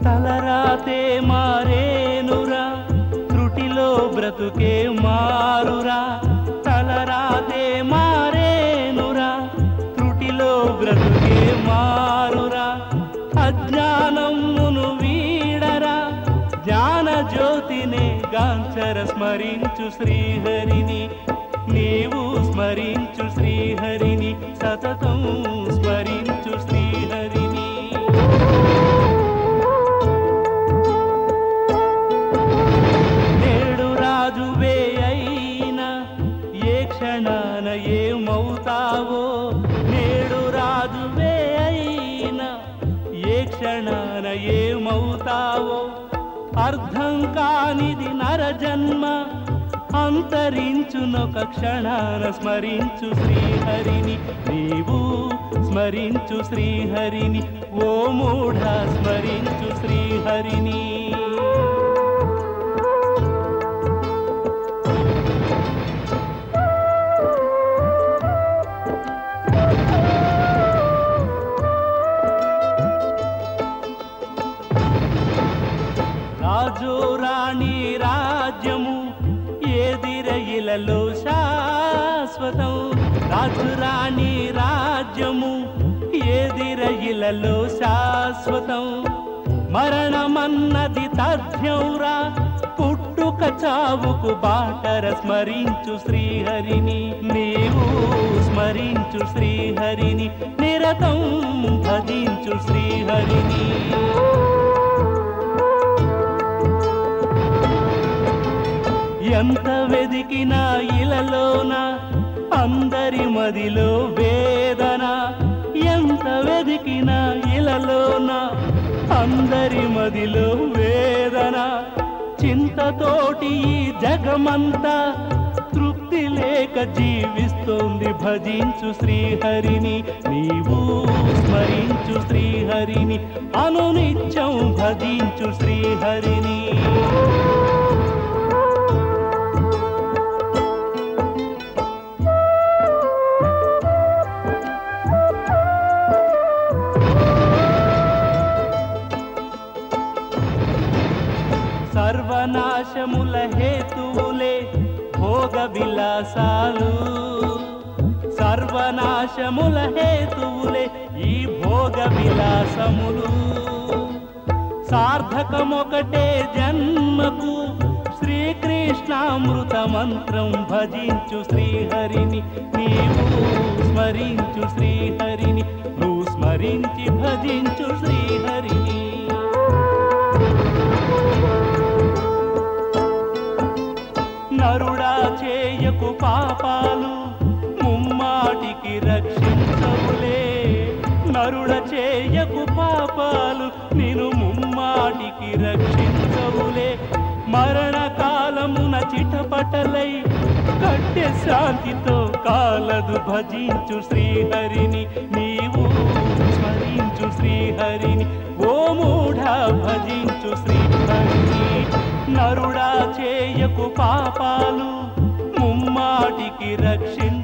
తలరాతే మారేనురా త్రుటిలో బ్రతుకే మారురా తలరాతే మారేనురా త్రుటిలో బ్రతుకే మారురా అజ్ఞానమును వీడరా జ్ఞాన జ్యోతినే గాంచర స్మరించు శ్రీహరిని నీవు స్మరించు శ్రీహరిని సతతం స్మరించు శ్రీహరిని నేడు రాజువే అయినా ఏ క్షణాన ఏమవుతావో నేడు రాజువే అయినా ఏ క్షణాన ఏమవుతావో అర్థం కానిది నరజన్మ అంతరించునొక క్షణాన స్మరించు శ్రీహరిని నీవు స్మరించు శ్రీహరిని ఓ మూఢ స్మరించు శ్రీహరిని రాజు రాణి రాజ్యము ఏదిర ఇలలో శాశ్వతం రాజు రాణి రాజ్యము ఏదిర ఇలలో శాశ్వతం మరణమన్నది తథ్యంరా పుట్టుక చావుకు బాటర స్మరించు శ్రీహరిని నీవు స్మరించు శ్రీహరిని నిరతం భజించు శ్రీహరిని ఎంత వెదికినా ఇలలోన అందరి మదిలో వేదన ఎంత వెదికినా ఇలలోన అందరి మదిలో వేదన చింతతోటి ఈ జగమంతా తృప్తి లేక జీవిస్తోంది భజించు శ్రీహరిని నీవు స్మరించు శ్రీహరిని అనునిత్యం భజించు శ్రీహరిని సర్వనాశముల హేతువులే భోగ విలాసాలు సర్వనాశముల హేతువులే ఈ భోగ విలాసములు సార్థకమొకటే జన్మకు శ్రీకృష్ణామృత మంత్రం భజించు శ్రీహరిని నీవు స్మరించు శ్రీహరిని నువ్వు స్మరించి భజించు శ్రీహరిని నరుడా చేయకు పాపాలు ముమ్మాటికి రక్షించవులే నరుడ చేయకు పాపాలు నేను ముమ్మాటికి రక్షించవులే మరణ కాలమున చిటపటలై కట్టె శాంతితో కాలదు భజించు శ్రీహరిని నీవు స్మరించు శ్రీహరిని ఓ మూఢ భజించు శ్రీహరిని నరుడా చేయకు పాపాలు ముమ్మాటికి రక్షించ